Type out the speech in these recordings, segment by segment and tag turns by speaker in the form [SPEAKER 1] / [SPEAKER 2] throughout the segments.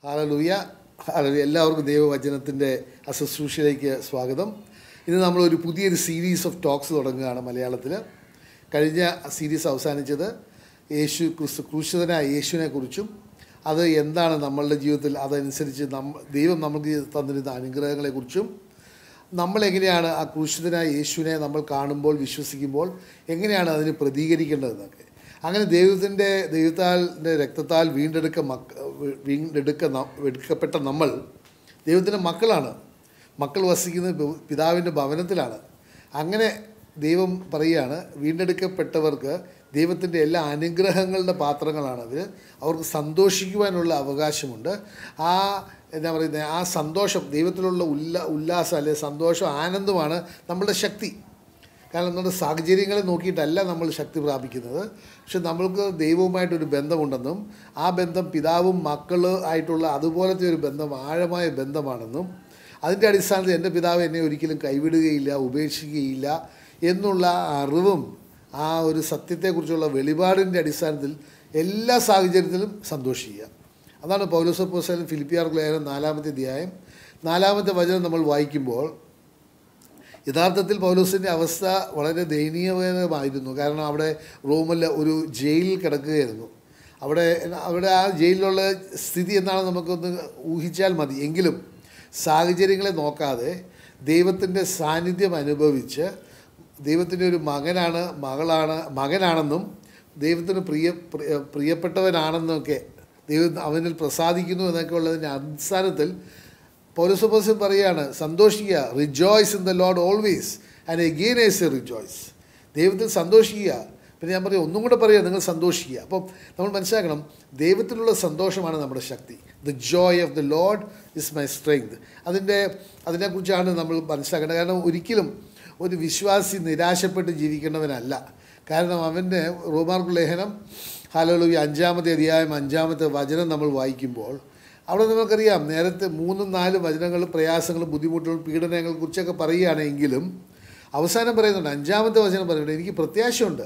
[SPEAKER 1] Hallelujah hallelujah എല്ലാവർക്കും ദൈവവചനത്തിൻ്റെ ആ ശുശ്രൂഷയിലേക്ക് സ്വാഗതം ഇന്ന് നമ്മളൊരു പുതിയൊരു സീരീസ് ഓഫ് ടോക്സ് തുടങ്ങുകയാണ് മലയാളത്തിൽ കഴിഞ്ഞ സീരീസ് അവസാനിച്ചത് യേശു ക്രിസ്തു ക്രൂശിതനായ യേശുവിനെ കുറിച്ചും അത് എന്താണ് നമ്മളുടെ ജീവിതത്തിൽ അതനുസരിച്ച് നമ്മ ദൈവം നമുക്ക് തന്നിരുന്ന അനുഗ്രഹങ്ങളെക്കുറിച്ചും നമ്മളെങ്ങനെയാണ് ആ ക്രൂശിതനായ യേശുവിനെ നമ്മൾ കാണുമ്പോൾ വിശ്വസിക്കുമ്പോൾ എങ്ങനെയാണ് അതിന് പ്രതികരിക്കേണ്ടതെന്നൊക്കെ അങ്ങനെ ദൈവത്തിൻ്റെ ദൈവത്താൽ രക്തത്താൽ വീണ്ടെടുക്ക മക്ക വീണ്ടെടുക്ക ന- എടുക്കപ്പെട്ട നമ്മൾ ദൈവത്തിൻ്റെ മക്കളാണ് മക്കൾ വസിക്കുന്നത് പി- പിതാവിൻ്റെ ഭവനത്തിലാണ് അങ്ങനെ ദൈവം പറയുകയാണ് വീണ്ടെടുക്കപ്പെട്ടവർക്ക് ദൈവത്തിൻ്റെ എല്ലാ അനുഗ്രഹങ്ങളുടെ പാത്രങ്ങളാണ് അവർ അവർക്ക് സന്തോഷിക്കുവാനുള്ള അവകാശമുണ്ട് ആ എന്താ പറയുന്നത് ആ സന്തോഷം ദൈവത്തിലുള്ള ഉല്ല ഉല്ലാസം അല്ലെ സന്തോഷം ആനന്ദമാണ് നമ്മളുടെ ശക്തി കാരണം നമ്മുടെ സാഹചര്യങ്ങളെ നോക്കിയിട്ടല്ല നമ്മൾ ശക്തി പ്രാപിക്കുന്നത് പക്ഷെ നമ്മൾക്ക് ദൈവവുമായിട്ടൊരു ബന്ധമുണ്ടെന്നും ആ ബന്ധം പിതാവും മക്കൾ ആയിട്ടുള്ള അതുപോലത്തെ ഒരു ബന്ധം ആഴമായ ബന്ധമാണെന്നും അതിൻ്റെ അടിസ്ഥാനത്തിൽ എൻ്റെ പിതാവ് എന്നെ ഒരിക്കലും കൈവിടുകയില്ല ഉപേക്ഷിക്കുകയില്ല എന്നുള്ള അറിവും ആ ഒരു സത്യത്തെക്കുറിച്ചുള്ള വെളിപാടിൻ്റെ അടിസ്ഥാനത്തിൽ എല്ലാ സാഹചര്യത്തിലും സന്തോഷിക്കുക അതാണ് പൗലോസപ്പോസലും ഫിലിപ്പിയാർക്ക് ലേഖനം നാലാമത്തെ അധ്യായം നാലാമത്തെ വചനം നമ്മൾ വായിക്കുമ്പോൾ യഥാർത്ഥത്തിൽ പൗലോസിൻ്റെ അവസ്ഥ വളരെ ദയനീയമായിരുന്നു കാരണം അവിടെ റോമിൽ ഒരു ജയിലിൽ കിടക്കുകയായിരുന്നു അവിടെ അവിടെ ആ ജയിലിലുള്ള സ്ഥിതി എന്താണെന്ന് നമുക്കൊന്ന് ഊഹിച്ചാൽ മതി എങ്കിലും സാഹചര്യങ്ങളെ നോക്കാതെ ദൈവത്തിൻ്റെ സാന്നിധ്യം അനുഭവിച്ച് ദൈവത്തിൻ്റെ ഒരു മകനാണ് മകളാണ് മകനാണെന്നും ദൈവത്തിന് പ്രിയ പ്രിയ- പ്രിയപ്പെട്ടവനാണെന്നൊക്കെ ദൈവം അവനിൽ പ്രസാദിക്കുന്നു എന്നൊക്കെ ഉള്ളതിൻ്റെ അടിസ്ഥാനത്തിൽ പൗരസപ്പോസും പറയാണ് സന്തോഷിക്കുക rejoice in the Lord always and again as a rejoice ദൈവത്തിൽ സന്തോഷിക്കുക പിന്നെ ഞാൻ പറയും ഒന്നും കൂടെ പറയുക നിങ്ങൾ സന്തോഷിക്കുക അപ്പം നമ്മൾ മനസ്സിലാക്കണം ദൈവത്തിലുള്ള സന്തോഷമാണ് നമ്മുടെ ശക്തി the joy of the Lord is my strength അതിൻ്റെ അതിനെക്കുറിച്ചാണ് നമ്മൾ മനസ്സിലാക്കേണ്ടത് കാരണം ഒരിക്കലും ഒരു വിശ്വാസി നിരാശപ്പെട്ട് ജീവിക്കേണ്ടവനല്ല കാരണം അവൻ്റെ റോമാർക്ക് ലേഖനം ഹാലോളു അഞ്ചാമത്തെ അധ്യായം അഞ്ചാമത്തെ വചനം നമ്മൾ വായിക്കുമ്പോൾ അവിടെ നമുക്കറിയാം നേരത്തെ മൂന്നും നാലും വചനങ്ങളും പ്രയാസങ്ങളും ബുദ്ധിമുട്ടുകളും പീഡനങ്ങളെ കുറിച്ചൊക്കെ പറയുകയാണെങ്കിലും അവസാനം പറയുന്നുണ്ട് അഞ്ചാമത്തെ വചനം പറയുന്നുണ്ട് എനിക്ക് പ്രത്യാശയുണ്ട്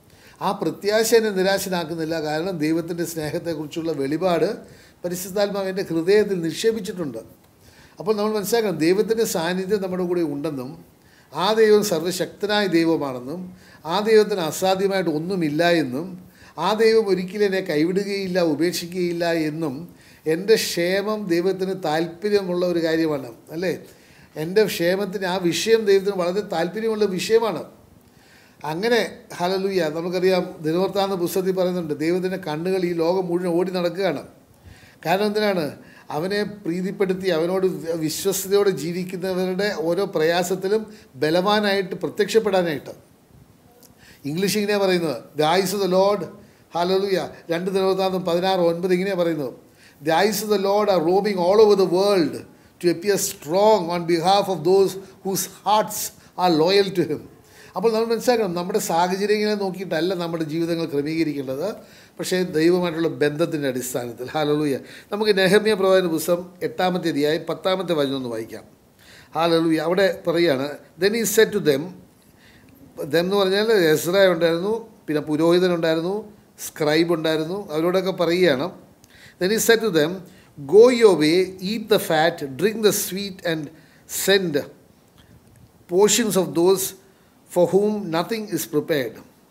[SPEAKER 1] ആ പ്രത്യാശ എന്നെ നിരാശനാക്കുന്നില്ല കാരണം ദൈവത്തിൻ്റെ സ്നേഹത്തെക്കുറിച്ചുള്ള വെളിപാട് പരിശുദ്ധാത്മാവ് എൻ്റെ ഹൃദയത്തിൽ നിക്ഷേപിച്ചിട്ടുണ്ട് അപ്പോൾ നമ്മൾ മനസ്സിലാക്കണം ദൈവത്തിൻ്റെ സാന്നിധ്യം നമ്മുടെ കൂടെ ഉണ്ടെന്നും ആ ദൈവം സർവശക്തനായ ദൈവമാണെന്നും ആ ദൈവത്തിന് അസാധ്യമായിട്ട് ഒന്നുമില്ല എന്നും ആ ദൈവം ഒരിക്കലും എന്നെ കൈവിടുകയില്ല ഉപേക്ഷിക്കുകയില്ല എന്നും എൻ്റെ ക്ഷേമം ദൈവത്തിന് താല്പര്യമുള്ള ഒരു കാര്യമാണ് അല്ലേ എൻ്റെ ക്ഷേമത്തിന് ആ വിഷയം ദൈവത്തിന് വളരെ താല്പര്യമുള്ള വിഷയമാണ് അങ്ങനെ ഹലലൂയ നമുക്കറിയാം ദിനവർത്താന്ന പുസ്തകത്തിൽ പറയുന്നുണ്ട് ദൈവത്തിൻ്റെ കണ്ണുകൾ ഈ ലോകം മുഴുവൻ ഓടി നടക്കുകയാണ് കാരണം എന്തിനാണ് അവനെ പ്രീതിപ്പെടുത്തി അവനോട് വ- വിശ്വസ്തയോടെ ജീവിക്കുന്നവരുടെ ഓരോ പ്രയാസത്തിലും ബലവാനായിട്ട് പ്രത്യക്ഷപ്പെടാനായിട്ട് ഇംഗ്ലീഷ് ഇങ്ങനെയാണ് പറയുന്നത് the eyes of the Lord hallelujah രണ്ട് ദിനവൃത്താന്തം പതിനാറ് ഒൻപത് ഇങ്ങനെയാണ് പറയുന്നത് the eyes of the Lord are roaming all over the world to appear strong on behalf of those whose hearts are loyal to him അപ്പോൾ നമ്മൾ മനസ്സിലാക്കണം നമ്മുടെ സാഹചര്യങ്ങളെ നോക്കിയിട്ടല്ല നമ്മുടെ ജീവിതങ്ങൾ ക്രമീകരിക്കേണ്ടത് പക്ഷേ ദൈവമായിട്ടുള്ള ബന്ധത്തിൻ്റെ അടിസ്ഥാനത്തിൽ ഹാലലൂയ നമുക്ക് നെഹമ്യ പ്രവാചന പുസ്തകം എട്ടാമത്തെ അധ്യായം പത്താമത്തെ വചനം ഒന്ന് വായിക്കാം ഹാലലൂയ അവിടെ പറയുകയാണ് ദെൻ ഈ സെറ്റ് ടു ദം ദം എന്ന് പറഞ്ഞാൽ എസ്ര ഉണ്ടായിരുന്നു പിന്നെ പുരോഹിതനുണ്ടായിരുന്നു സ്ക്രൈബ് ഉണ്ടായിരുന്നു അവരോടൊക്കെ പറയുകയാണ് ദെൻ ഈ set to them go your way eat the fat drink the sweet and send portions of those for whom nothing is prepared.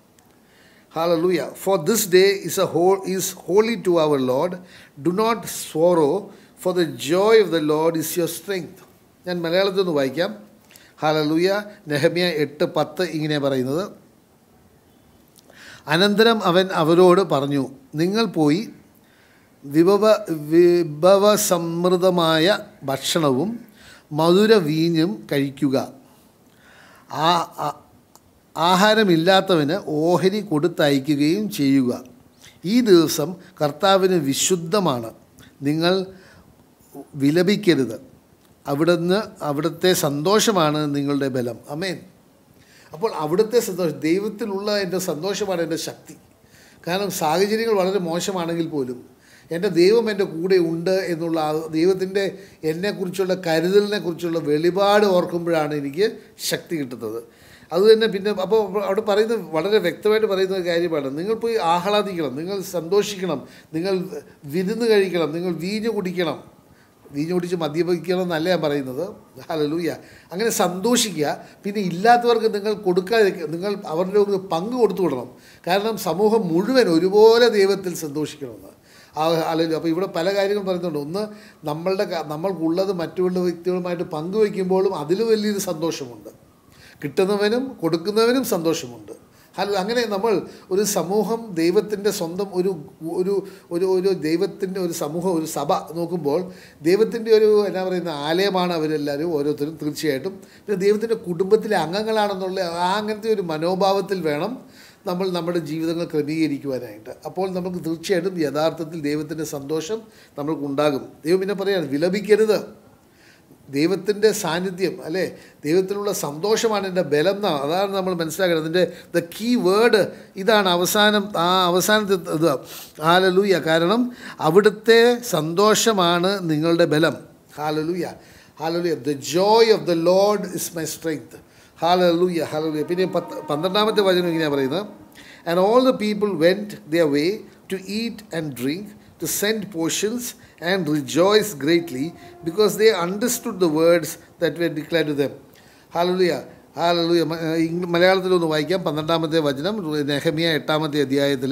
[SPEAKER 1] Hallelujah. For this day is a whole, is holy to our Lord. Do not sorrow, for the joy of the Lord is your strength. ഞാൻ മലയാളത്തിൽ ഒന്ന് വായിക്കാം hallelujah Nehemiah എട്ട് പത്ത് ഇങ്ങനെ പറയുന്നത് അനന്തരം അവൻ അവരോട് പറഞ്ഞു നിങ്ങൾ പോയി വിഭവ വിഭവസമൃദ്ധമായ ഭക്ഷണവും മധുര വീഞ്ഞും കഴിക്കുക ആ ആ- ആഹാരമില്ലാത്തവന് ഓഹരി കൊടുത്തയക്കുകയും ചെയ്യുക ഈ ദിവസം കർത്താവിന് വിശുദ്ധമാണ് നിങ്ങൾ വിലപിക്കരുത് അവിടുന്ന് അവിടുത്തെ സന്തോഷമാണ് നിങ്ങളുടെ ബലം അമേൻ അപ്പോൾ അവിടുത്തെ സന്തോഷം ദൈവത്തിലുള്ള എൻ്റെ സന്തോഷമാണ് എൻ്റെ ശക്തി കാരണം സാഹചര്യങ്ങൾ വളരെ മോശമാണെങ്കിൽ പോലും എൻ്റെ ദൈവം എൻ്റെ കൂടെ ഉണ്ട് എന്നുള്ള ആ ദൈവത്തിൻ്റെ എന്നെക്കുറിച്ചുള്ള കരുതലിനെ കുറിച്ചുള്ള വെളിപാട് ഓർക്കുമ്പോഴാണ് എനിക്ക് ശക്തി കിട്ടുന്നത് അത് തന്നെ പിന്നെ അപ്പോൾ അവിടെ പറയുന്നത് വളരെ വ്യക്തമായിട്ട് പറയുന്ന ഒരു കാര്യമാണ് നിങ്ങൾ പോയി ആഹ്ലാദിക്കണം നിങ്ങൾ സന്തോഷിക്കണം നിങ്ങൾ വിരുന്ന് കഴിക്കണം നിങ്ങൾ വീഞ്ഞ് കുടിക്കണം വീഞ്ഞ് കുടിച്ച് മദ്യപിക്കണം എന്നല്ല ഞാൻ പറയുന്നത് ഹലലൂയ അങ്ങനെ സന്തോഷിക്കുക പിന്നെ ഇല്ലാത്തവർക്ക് നിങ്ങൾ കൊടുക്കാതെ നിങ്ങൾ അവരുടെ ഒരു പങ്ക് കൊടുത്തു വിടണം കാരണം സമൂഹം മുഴുവൻ ഒരുപോലെ ദൈവത്തിൽ സന്തോഷിക്കണമെന്ന് ആ അല്ലെങ്കിൽ അപ്പോൾ ഇവിടെ പല കാര്യങ്ങളും പറയുന്നുണ്ട് ഒന്ന് നമ്മളുടെ ക- നമ്മൾക്കുള്ളത് മറ്റുള്ള വ്യക്തികളുമായിട്ട് പങ്കുവയ്ക്കുമ്പോഴും അതിൽ വലിയൊരു സന്തോഷമുണ്ട് കിട്ടുന്നവനും കൊടുക്കുന്നവനും സന്തോഷമുണ്ട് അല്ല അങ്ങനെ നമ്മൾ ഒരു സമൂഹം ദൈവത്തിൻ്റെ സ്വന്തം ഒരു ഒരു ഒരു ഒരു ദൈവത്തിൻ്റെ ഒരു സമൂഹം ഒരു സഭ നോക്കുമ്പോൾ ദൈവത്തിൻ്റെ ഒരു എന്നാ പറയുന്ന ആലയമാണ് അവരെല്ലാവരും ഓരോരുത്തരും തീർച്ചയായിട്ടും പിന്നെ ദൈവത്തിൻ്റെ കുടുംബത്തിലെ അംഗങ്ങളാണെന്നുള്ള ആ അങ്ങനത്തെ ഒരു മനോഭാവത്തിൽ വേണം നമ്മൾ നമ്മുടെ ജീവിതങ്ങൾ ക്രമീകരിക്കുവാനായിട്ട് അപ്പോൾ നമുക്ക് തീർച്ചയായിട്ടും യഥാർത്ഥത്തിൽ ദൈവത്തിൻ്റെ സന്തോഷം നമ്മൾക്കുണ്ടാകും ദൈവം പിന്നെ പറയാണ് വിലപിക്കരുത് ദൈവത്തിൻ്റെ സാന്നിധ്യം അല്ലേ ദൈവത്തിലുള്ള സന്തോഷമാണ് എൻ്റെ ബലം എന്നാണ് അതാണ് നമ്മൾ മനസ്സിലാക്കുന്നത് അതിൻ്റെ ദ കീ വേർഡ് ഇതാണ് അവസാനം ആ അവസാനത്തെ ഇത് ഹാലലൂയ കാരണം അവിടുത്തെ സന്തോഷമാണ് നിങ്ങളുടെ ബലം hallelujah hallelujah the joy of the Lord is my strength hallelujah hallelujah പിന്നെ പത്ത് പന്ത്രണ്ടാമത്തെ വചനം ഇങ്ങനെയാണ് പറയുന്നത് and all the people went their way to eat and drink to send portions and rejoice greatly because they understood the words that were declared to them. Hallelujah hallelujah മലയാളത്തിലൊന്ന് വായിക്കാം പന്ത്രണ്ടാമത്തെ വചനം നെഹമിയ എട്ടാമത്തെ അധ്യായത്തിൽ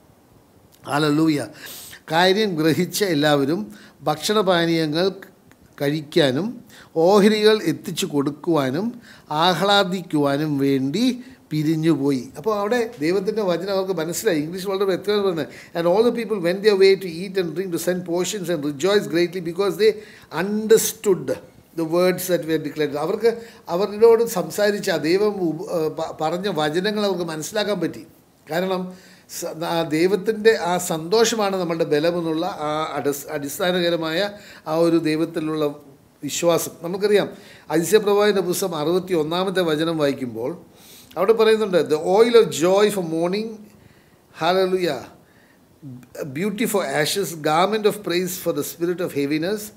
[SPEAKER 1] ഹാലലൂയ കാര്യം ഗ്രഹിച്ച എല്ലാവരും ഭക്ഷണപാനീയങ്ങൾ കഴിക്കാനും ഓഹരികൾ എത്തിച്ചു കൊടുക്കുവാനും ആഹ്ലാദിക്കുവാനും വേണ്ടി പിരിഞ്ഞുപോയി അപ്പോൾ അവിടെ ദൈവത്തിൻ്റെ വചനം അവർക്ക് മനസ്സിലായി ഇംഗ്ലീഷ് വളരെ വ്യക്തമായി പറയുന്നത് and all the people went their way to eat and drink to send portions and rejoice greatly because they understood the words that were declared അവർക്ക് അവരോട് സംസാരിച്ച ആ ദൈവം ഉപ- ഏഹ് പ- പറഞ്ഞ വചനങ്ങൾ അവർക്ക് മനസ്സിലാക്കാൻ പറ്റി കാരണം സ- ആ ദൈവത്തിൻ്റെ ആ സന്തോഷമാണ് നമ്മളുടെ ബലമെന്നുള്ള ആ അടിസ് അടിസ്ഥാനകരമായ ആ ഒരു ദൈവത്തിലുള്ള വിശ്വാസം നമുക്കറിയാം അതിശയപ്രവാഹിൻ്റെ പുസ്തകം അറുപത്തി ഒന്നാമത്തെ വചനം വായിക്കുമ്പോൾ അവിടെ പറയുന്നുണ്ട് the oil of joy for mourning hallelujah beauty for ashes garment of praise for the spirit of heaviness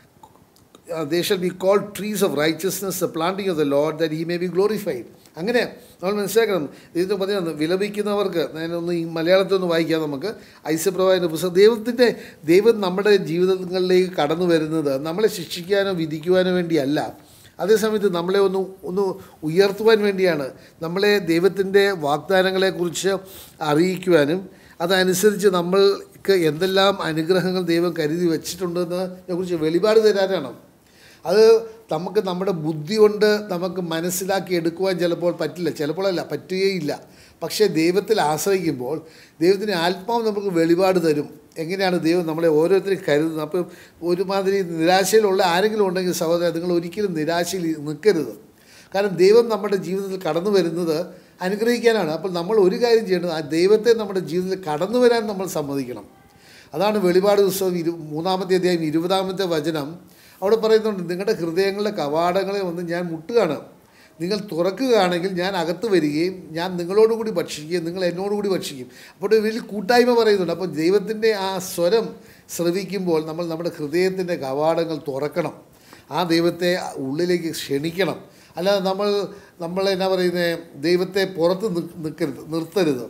[SPEAKER 1] they shall be called trees of righteousness the planting of the Lord that he may be glorified അങ്ങനെ നമ്മൾ മനസ്സിലാക്കണം ഇതിന് പറഞ്ഞാൽ വിലപിക്കുന്നവർക്ക് ഞാനൊന്ന് ഈ മലയാളത്തിൽ ഒന്ന് വായിക്കാം നമുക്ക് ഐസ്യപ്രവാഹിൻ്റെ പുസ്തകം ദൈവത്തിൻ്റെ ദൈവം നമ്മുടെ ജീവിതങ്ങളിലേക്ക് കടന്നു വരുന്നത് നമ്മളെ ശിക്ഷിക്കാനോ വിധിക്കുവാനോ വേണ്ടിയല്ല അതേസമയത്ത് നമ്മളെ ഒന്ന് ഒന്ന് ഉയർത്തുവാൻ വേണ്ടിയാണ് നമ്മളെ ദൈവത്തിൻ്റെ വാഗ്ദാനങ്ങളെക്കുറിച്ച് അറിയിക്കുവാനും അതനുസരിച്ച് നമ്മൾക്ക് എന്തെല്ലാം അനുഗ്രഹങ്ങൾ ദൈവം കരുതി വെച്ചിട്ടുണ്ടെന്ന് കുറിച്ച് വെളിപാട് തരാനാണ് അത് നമുക്ക് നമ്മുടെ ബുദ്ധി കൊണ്ട് നമുക്ക് മനസ്സിലാക്കി എടുക്കുവാൻ ചിലപ്പോൾ പറ്റില്ല ചിലപ്പോഴല്ല പറ്റുകയില്ല പക്ഷേ ദൈവത്തിൽ ആശ്രയിക്കുമ്പോൾ ദൈവത്തിന് ആത്മാവ് നമുക്ക് വെളിപാട് തരും എങ്ങനെയാണ് ദൈവം നമ്മളെ ഓരോരുത്തരെയും കരുതുന്നത് അപ്പം ഒരുമാതിരി നിരാശയിലുള്ള ആരെങ്കിലും ഉണ്ടെങ്കിൽ സഹോദരൻ നിങ്ങൾ ഒരിക്കലും നിരാശയിൽ നിൽക്കരുത് കാരണം ദൈവം നമ്മുടെ ജീവിതത്തിൽ കടന്നു വരുന്നത് അനുഗ്രഹിക്കാനാണ് അപ്പോൾ നമ്മൾ ഒരു കാര്യം ചെയ്യേണ്ടത് ആ ദൈവത്തെ നമ്മുടെ ജീവിതത്തിൽ കടന്നു വരാൻ നമ്മൾ സമ്മതിക്കണം അതാണ് വെളിപാട് പുസ്തകം ഇരു മൂന്നാമത്തെ അധ്യായം ഇരുപതാമത്തെ വചനം അവിടെ പറയുന്നുണ്ട് നിങ്ങളുടെ ഹൃദയങ്ങളുടെ കവാടങ്ങളെ വന്ന് ഞാൻ മുട്ടുകയാണ് നിങ്ങൾ തുറക്കുകയാണെങ്കിൽ ഞാൻ അകത്ത് വരികയും ഞാൻ നിങ്ങളോടുകൂടി ഭക്ഷിക്കുകയും നിങ്ങൾ എന്നോടുകൂടി ഭക്ഷിക്കും അപ്പോൾ ഒരു വലിയ കൂട്ടായ്മ പറയുന്നുണ്ട് അപ്പോൾ ദൈവത്തിൻ്റെ ആ സ്വരം ശ്രവിക്കുമ്പോൾ നമ്മൾ നമ്മുടെ ഹൃദയത്തിൻ്റെ കവാടങ്ങൾ തുറക്കണം ആ ദൈവത്തെ ഉള്ളിലേക്ക് ക്ഷണിക്കണം അല്ലാതെ നമ്മൾ നമ്മൾ എന്നാ പറയുന്നത് ദൈവത്തെ പുറത്ത് നി- നിൽക്കരുത് നിർത്തരുത്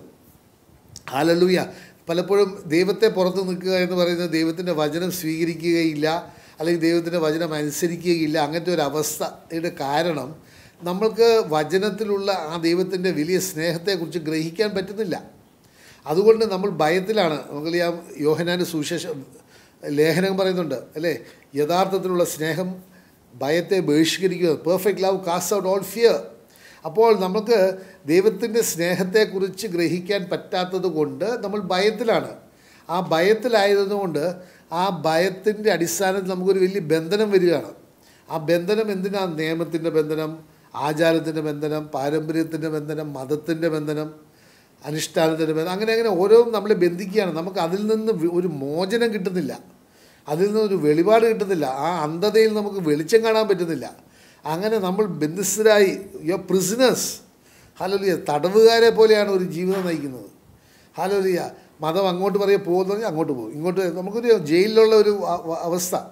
[SPEAKER 1] ഹാലലൂയ പലപ്പോഴും ദൈവത്തെ പുറത്ത് നിൽക്കുക എന്ന് പറയുന്നത് ദൈവത്തിൻ്റെ വചനം സ്വീകരിക്കുകയില്ല അല്ലെങ്കിൽ ദൈവത്തിൻ്റെ വചനം അനുസരിക്കുകയില്ല അങ്ങനത്തെ ഒരു അവസ്ഥയുടെ കാരണം നമ്മൾക്ക് വചനത്തിലുള്ള ആ ദൈവത്തിൻ്റെ വലിയ സ്നേഹത്തെക്കുറിച്ച് ഗ്രഹിക്കാൻ പറ്റുന്നില്ല അതുകൊണ്ട് നമ്മൾ ഭയത്തിലാണ് നമുക്കറിയാം യോഹനാൻ്റെ സുവിശേഷം ലേഖനം പറയുന്നുണ്ട് അല്ലേ യഥാർത്ഥത്തിലുള്ള സ്നേഹം ഭയത്തെ ബഹിഷ്കരിക്കുക perfect love cast out all fear അപ്പോൾ നമുക്ക് ദൈവത്തിൻ്റെ സ്നേഹത്തെക്കുറിച്ച് ഗ്രഹിക്കാൻ പറ്റാത്തത് കൊണ്ട് നമ്മൾ ഭയത്തിലാണ് ആ ഭയത്തിലായതുകൊണ്ട് ആ ഭയത്തിൻ്റെ അടിസ്ഥാനത്തിൽ നമുക്കൊരു വലിയ ബന്ധനം വരികയാണ് ആ ബന്ധനം എന്തിനാ നിയമത്തിൻ്റെ ബന്ധനം ആചാരത്തിൻ്റെ ബന്ധനം പാരമ്പര്യത്തിൻ്റെ ബന്ധനം മതത്തിൻ്റെ ബന്ധനം അനുഷ്ഠാനത്തിൻ്റെ ബന്ധനം അങ്ങനെ അങ്ങനെ ഓരോന്നും നമ്മളെ ബന്ധിക്കുകയാണ് നമുക്ക് അതിൽ നിന്ന് വി- ഒരു മോചനം കിട്ടുന്നില്ല അതിൽ നിന്ന് ഒരു വെളിപാട് കിട്ടുന്നില്ല ആ അന്ധതയിൽ നമുക്ക് വെളിച്ചം കാണാൻ പറ്റുന്നില്ല അങ്ങനെ നമ്മൾ ബന്ധിസ്ഥരായി യോ പ്രിസിനേഴ്സ് ഹലോലിയ തടവുകാരെ പോലെയാണ് ഒരു ജീവിതം നയിക്കുന്നത് ഹലോലിയ മതം അങ്ങോട്ട് പറയുക പോകുന്നെങ്കിൽ അങ്ങോട്ട് പോകും ഇങ്ങോട്ട് നമുക്കൊരു ജയിലിലുള്ള ഒരു അ- അവസ്ഥ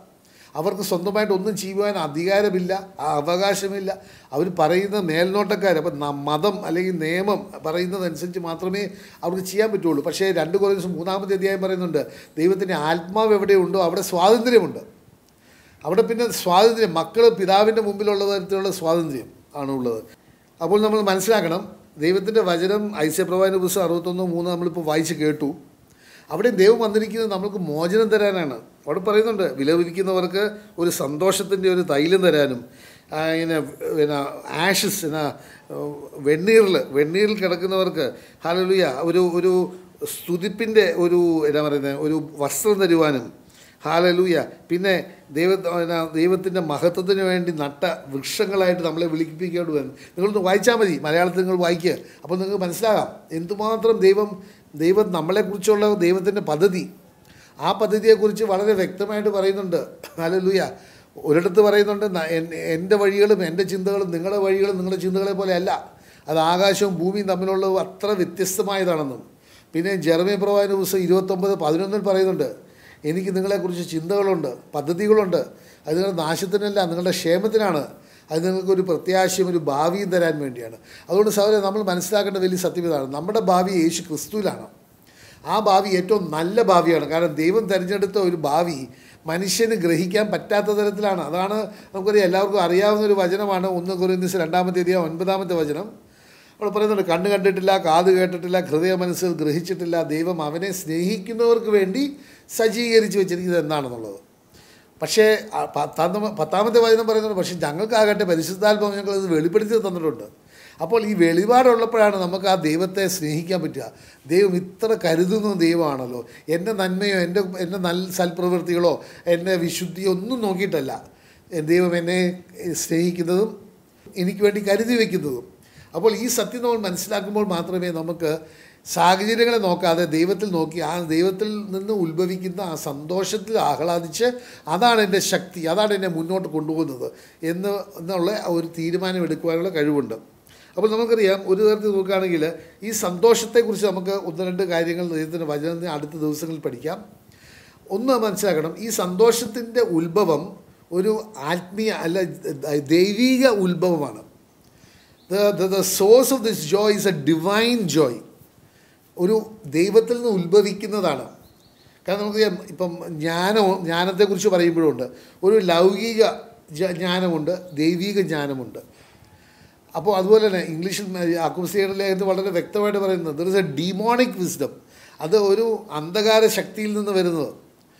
[SPEAKER 1] അവർക്ക് സ്വന്തമായിട്ട് ഒന്നും ചെയ്യുവാൻ അധികാരമില്ല ആ അവകാശമില്ല അവർ പറയുന്ന മേൽനോട്ടക്കാർ അപ്പം ന- മതം അല്ലെങ്കിൽ നിയമം പറയുന്നതനുസരിച്ച് മാത്രമേ അവർക്ക് ചെയ്യാൻ പറ്റുള്ളൂ പക്ഷേ രണ്ട് കുറേ ദിവസം മൂന്നാമത്തെ അധ്യായം പറയുന്നുണ്ട് ദൈവത്തിൻ്റെ ആത്മാവ് എവിടെയുണ്ടോ അവിടെ സ്വാതന്ത്ര്യമുണ്ട് അവിടെ പിന്നെ സ്വാതന്ത്ര്യം മക്കൾ പിതാവിൻ്റെ മുമ്പിലുള്ള തരത്തിലുള്ള സ്വാതന്ത്ര്യം ആണ് ഉള്ളത് അപ്പോൾ നമ്മൾ മനസ്സിലാക്കണം ദൈവത്തിൻ്റെ വചനം ഐസ്യപ്രവാഹിൻ്റെ പുസ്തകം അറുപത്തൊന്ന് മൂന്ന് നമ്മളിപ്പോൾ വായിച്ച് കേട്ടു അവിടെ ദൈവം വന്നിരിക്കുന്നത് നമ്മൾക്ക് മോചനം തരാനാണ് അവിടെ പറയുന്നുണ്ട് വിലപിക്കുന്നവർക്ക് ഒരു സന്തോഷത്തിൻ്റെ ഒരു തൈലം തരാനും ആ, ഇങ്ങനെ പിന്നെ ആഷസ് പിന്നെ വെണ്ണീറിൽ വെണ്ണീറിൽ കിടക്കുന്നവർക്ക് ഹാലലുയ ഒരു ഒരു സ്തുതിപ്പിൻ്റെ ഒരു എന്നാ പറയുന്നത് ഒരു വസ്ത്രം തരുവാനും ഹാലലൂയ പിന്നെ ദൈവ ദൈവത്തിൻ്റെ മഹത്വത്തിന് വേണ്ടി നട്ട വൃക്ഷങ്ങളായിട്ട് നമ്മളെ വിളിപ്പിക്കേണ്ടി വരും നിങ്ങളൊന്ന് വായിച്ചാൽ മതി മലയാളത്തിൽ നിങ്ങൾ വായിക്കുക അപ്പോൾ നിങ്ങൾക്ക് മനസ്സിലാകാം എന്തുമാത്രം ദൈവം ദൈവം നമ്മളെക്കുറിച്ചുള്ള ദൈവത്തിൻ്റെ പദ്ധതി ആ പദ്ധതിയെക്കുറിച്ച് വളരെ വ്യക്തമായിട്ട് പറയുന്നുണ്ട് ഹാലലൂയ ഒരിടത്ത് പറയുന്നുണ്ട് ന- എൻ- എൻ്റെ വഴികളും എൻ്റെ ചിന്തകളും നിങ്ങളുടെ വഴികളും നിങ്ങളുടെ ചിന്തകളെ പോലെ അല്ല അത് ആകാശവും ഭൂമിയും തമ്മിലുള്ളത് അത്ര വ്യത്യസ്തമായതാണെന്നും പിന്നെ ജെറമി പ്രവാഹിൻ്റെ പുസ്തകം ഇരുപത്തൊമ്പത് പതിനൊന്നിൽ പറയുന്നുണ്ട് എനിക്ക് നിങ്ങളെക്കുറിച്ച് ചിന്തകളുണ്ട് പദ്ധതികളുണ്ട് അത് നിങ്ങളുടെ നാശത്തിനല്ല നിങ്ങളുടെ ക്ഷേമത്തിനാണ് അത് നിങ്ങൾക്കൊരു പ്രത്യാശയും ഒരു ഭാവിയും തരാൻ വേണ്ടിയാണ് അതുകൊണ്ട് സഹോദരൻ നമ്മൾ മനസ്സിലാക്കേണ്ട വലിയ സത്യം ഇതാണ് നമ്മുടെ ഭാവി യേശു ക്രിസ്തുവിലാണ് ആ ഭാവി ഏറ്റവും നല്ല ഭാവിയാണ് കാരണം ദൈവം തിരഞ്ഞെടുത്ത ഒരു ഭാവി മനുഷ്യന് ഗ്രഹിക്കാൻ പറ്റാത്ത തരത്തിലാണ് അതാണ് നമുക്കറിയാം എല്ലാവർക്കും അറിയാവുന്ന ഒരു വചനമാണ് ഒന്ന് കുറിയന്തീസ് രണ്ടാമത്തെ അധികം ഒൻപതാമത്തെ വചനം അവിടെ പറയുന്നുണ്ട് കണ്ണ് കണ്ടിട്ടില്ല കാത് കേട്ടിട്ടില്ല ഹൃദയ മനസ്സിൽ ഗ്രഹിച്ചിട്ടില്ല ദൈവം അവനെ സ്നേഹിക്കുന്നവർക്ക് വേണ്ടി സജ്ജീകരിച്ച് വെച്ചിരിക്കുന്നത് എന്താണെന്നുള്ളത് പക്ഷേ ആ പത്താമ പത്താമത്തെ വചനം പറയുന്നുണ്ട് പക്ഷേ ഞങ്ങൾക്കാകട്ടെ പരിശുദ്ധാത്മാവ് ഞങ്ങൾ ഇത് വെളിപ്പെടുത്തി തന്നിട്ടുണ്ട് അപ്പോൾ ഈ വെളിപാടുള്ളപ്പോഴാണ് നമുക്ക് ആ ദൈവത്തെ സ്നേഹിക്കാൻ പറ്റുക ദൈവം ഇത്ര കരുതുന്ന ദൈവമാണല്ലോ എൻ്റെ നന്മയോ എൻ്റെ എൻ്റെ നല്ല സൽപ്രവൃത്തികളോ എൻ്റെ വിശുദ്ധിയോ ഒന്നും നോക്കിയിട്ടല്ല ദൈവം എന്നെ സ്നേഹിക്കുന്നതും എനിക്ക് വേണ്ടി കരുതി വയ്ക്കുന്നതും അപ്പോൾ ഈ സത്യം നമ്മൾ മനസ്സിലാക്കുമ്പോൾ മാത്രമേ നമുക്ക് സാഹചര്യങ്ങളെ നോക്കാതെ ദൈവത്തിൽ നോക്കി ആ ദൈവത്തിൽ നിന്ന് ഉത്ഭവിക്കുന്ന ആ സന്തോഷത്തിൽ ആഹ്ലാദിച്ച് അതാണ് എൻ്റെ ശക്തി അതാണ് എന്നെ മുന്നോട്ട് കൊണ്ടുപോകുന്നത് എന്ന് എന്നുള്ള ഒരു തീരുമാനം എടുക്കുവാനുള്ള കഴിവുണ്ട് അപ്പോൾ നമുക്കറിയാം ഒരു തരത്തിൽ നോക്കുകയാണെങ്കിൽ ഈ സന്തോഷത്തെക്കുറിച്ച് നമുക്ക് ഒന്ന് രണ്ട് കാര്യങ്ങൾ ദൈവത്തിൻ്റെ വചനത്തിന് അടുത്ത ദിവസങ്ങളിൽ പഠിക്കാം ഒന്ന് മനസ്സിലാക്കണം ഈ സന്തോഷത്തിൻ്റെ ഉത്ഭവം ഒരു ആത്മീയ അല്ല ദൈവിക ഉത്ഭവമാണ് the source of this joy is a divine joy ഒരു ദൈവത്തിൽ നിന്ന് ഉത്ഭവിക്കുന്നതാണ് കാരണം നമുക്ക് ഇപ്പം ജ്ഞാനം ജ്ഞാനത്തെക്കുറിച്ച് പറയുമ്പോഴുണ്ട് ഒരു ലൗകിക ജ- ജ്ഞാനമുണ്ട് ദൈവിക ജ്ഞാനമുണ്ട് അപ്പോൾ അതുപോലെ തന്നെ ഇംഗ്ലീഷിൽ അക്കുസിയുടെ ലേഖനത്തിൽ വളരെ വ്യക്തമായിട്ട് പറയുന്നത് there is a demonic wisdom അത് ഒരു അന്ധകാര ശക്തിയിൽ നിന്ന് വരുന്നത്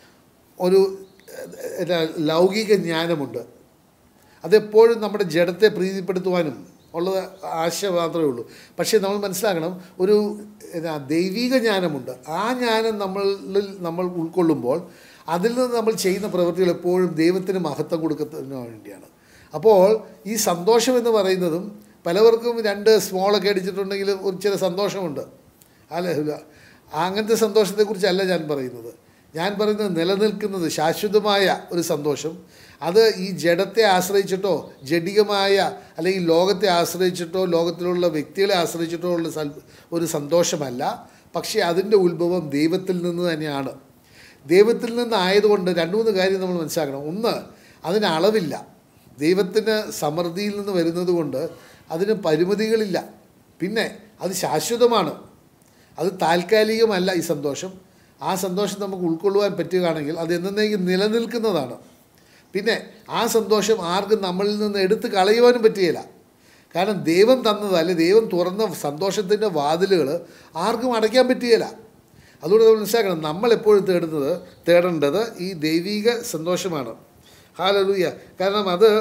[SPEAKER 1] ഒരു ഏഹ്, എന്നാ, ലൗകിക ജ്ഞാനമുണ്ട് അതെപ്പോഴും നമ്മുടെ ജഡത്തെ പ്രീതിപ്പെടുത്തുവാനും ഉള്ളത് ആശ മാത്രമേ ഉള്ളൂ പക്ഷേ നമ്മൾ മനസ്സിലാക്കണം ഒരു എന്നാ, ദൈവിക ജ്ഞാനമുണ്ട് ആ ജ്ഞാനം നമ്മളിൽ നമ്മൾ ഉൾക്കൊള്ളുമ്പോൾ അതിൽ നിന്ന് നമ്മൾ ചെയ്യുന്ന പ്രവൃത്തികൾ എപ്പോഴും ദൈവത്തിന് മഹത്വം കൊടുക്കുന്നതിന് വേണ്ടിയാണ് അപ്പോൾ ഈ സന്തോഷം എന്ന് പറയുന്നതും പലവർക്കും രണ്ട് സ്മോളൊക്കെ അടിച്ചിട്ടുണ്ടെങ്കിൽ ഒരു ചില സന്തോഷമുണ്ട് അല്ല അങ്ങനത്തെ സന്തോഷത്തെക്കുറിച്ചല്ല ഞാൻ പറയുന്നത് ഞാൻ പറയുന്നത് നിലനിൽക്കുന്നത് ശാശ്വതമായ ഒരു സന്തോഷം അത് ഈ ജഡത്തെ ആശ്രയിച്ചിട്ടോ ജഡികമായ അല്ലെങ്കിൽ ലോകത്തെ ആശ്രയിച്ചിട്ടോ ലോകത്തിലുള്ള വ്യക്തികളെ ആശ്രയിച്ചിട്ടോ ഉള്ള സൽ ഒരു സന്തോഷമല്ല പക്ഷേ അതിൻ്റെ ഉത്ഭവം ദൈവത്തിൽ നിന്ന് തന്നെയാണ് ദൈവത്തിൽ നിന്നായതുകൊണ്ട് രണ്ട് മൂന്ന് കാര്യം നമ്മൾ മനസ്സിലാക്കണം ഒന്ന് അതിന് അളവില്ല ദൈവത്തിന് സമൃദ്ധിയിൽ നിന്ന് വരുന്നത് കൊണ്ട് അതിന് പരിമിതികളില്ല പിന്നെ അത് ശാശ്വതമാണ് അത് താൽക്കാലികമല്ല ഈ സന്തോഷം ആ സന്തോഷം നമുക്ക് ഉൾക്കൊള്ളുവാൻ പറ്റുകയാണെങ്കിൽ അത് എന്നേക്കും നിലനിൽക്കുന്നതാണ് പിന്നെ ആ സന്തോഷം ആർക്കും നമ്മളിൽ നിന്ന് എടുത്ത് കളയുവാനും പറ്റുകയില്ല കാരണം ദൈവം തന്നത് അല്ലെ ദൈവം തുറന്ന സന്തോഷത്തിൻ്റെ വാതിലുകൾ ആർക്കും അടയ്ക്കാൻ പറ്റുകയില്ല അതുകൊണ്ട് നമ്മൾ മനസ്സിലാക്കണം നമ്മൾ എപ്പോഴും തേടുന്നത് തേടേണ്ടത് ഈ ദൈവിക സന്തോഷമാണ് ഹാലലൂയ കാരണം അത്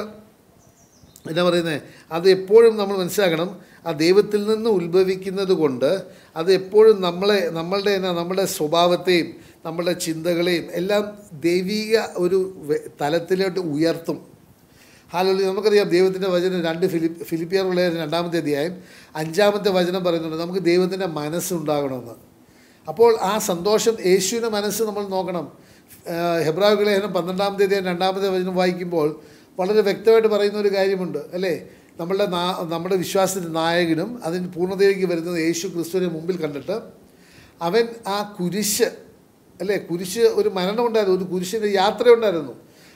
[SPEAKER 1] എന്നാ പറയുന്നത് അത് എപ്പോഴും നമ്മൾ മനസ്സിലാക്കണം ആ ദൈവത്തിൽ നിന്ന് ഉത്ഭവിക്കുന്നത് കൊണ്ട് അത് എപ്പോഴും നമ്മളെ നമ്മളുടെ എന്നാ നമ്മുടെ സ്വഭാവത്തെയും നമ്മളുടെ ചിന്തകളെയും എല്ലാം ദൈവിക ഒരു വെ- തലത്തിലോട്ട് ഉയർത്തും ഹാലലി നമുക്കറിയാം ദൈവത്തിൻ്റെ വചനം രണ്ട് ഫിലിപ്പ് ഫിലിപ്പിയറുള്ള രണ്ടാമത്തെ അധ്യായം അഞ്ചാമത്തെ വചനം പറയുന്നുണ്ട് നമുക്ക് ദൈവത്തിൻ്റെ മനസ്സുണ്ടാകണമെന്ന് അപ്പോൾ ആ സന്തോഷം യേശുവിൻ്റെ മനസ്സ് നമ്മൾ നോക്കണം ഹെബ്രാവ് ലേഖനം പന്ത്രണ്ടാമത്തെ അധ്യായം രണ്ടാമത്തെ വചനം വായിക്കുമ്പോൾ വളരെ വ്യക്തമായിട്ട് പറയുന്ന ഒരു കാര്യമുണ്ട് അല്ലേ നമ്മളുടെ നാ നമ്മുടെ വിശ്വാസത്തിൻ്റെ നായകനും അതിന് പൂർണ്ണതയിലേക്ക് വരുന്നത് യേശു ക്രിസ്തുവിനെ മുമ്പിൽ കണ്ടിട്ട് അവൻ ആ കുരിശ് അല്ലേ കുരിശ് ഒരു മരണം ഉണ്ടായിരുന്നു ഒരു കുരിശിൻ്റെ യാത്ര ഉണ്ടായിരുന്നു